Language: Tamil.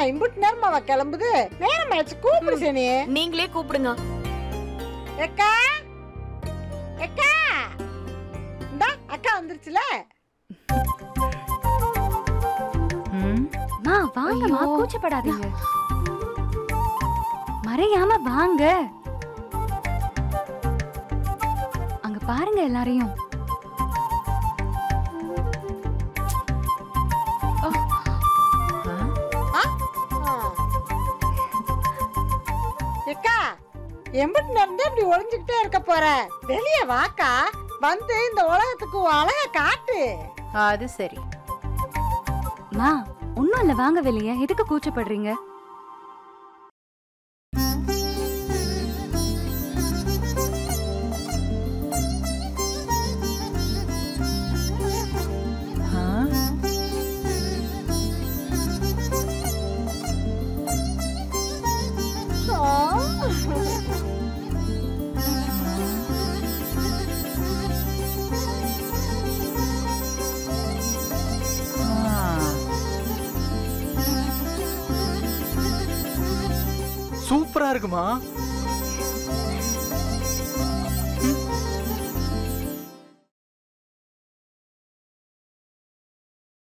என்னம்மா இம்புட்டு நேரமாவா கிளம்புது நேரம் ஆயிடுச்சு கூப்பிடு சனி நீங்களே கூப்பிடுங்க எக்கா எக்கா இந்தா அக்கா வந்துருச்சுல மா வாங்கம்மா ஐயோ. கூச்சப்படாதீங்க மறையாம வாங்க அங்க பாருங்க எல்லாரையும் ஆ. எக்கா எம்புட்டு நேரம் இப்படி ஒளிஞ்சுக்கிட்டே இருக்க போற வெளியே வாக்கா வந்து இந்த உலகத்துக்கு உன் அழக காட்டு அது சரி மா ஒண்ணும் இல்ல வாங்க வெளியே எதுக்கு கூச்சப்படுறீங்க ஆ? ஆ. சூப்பரா இருக்குமா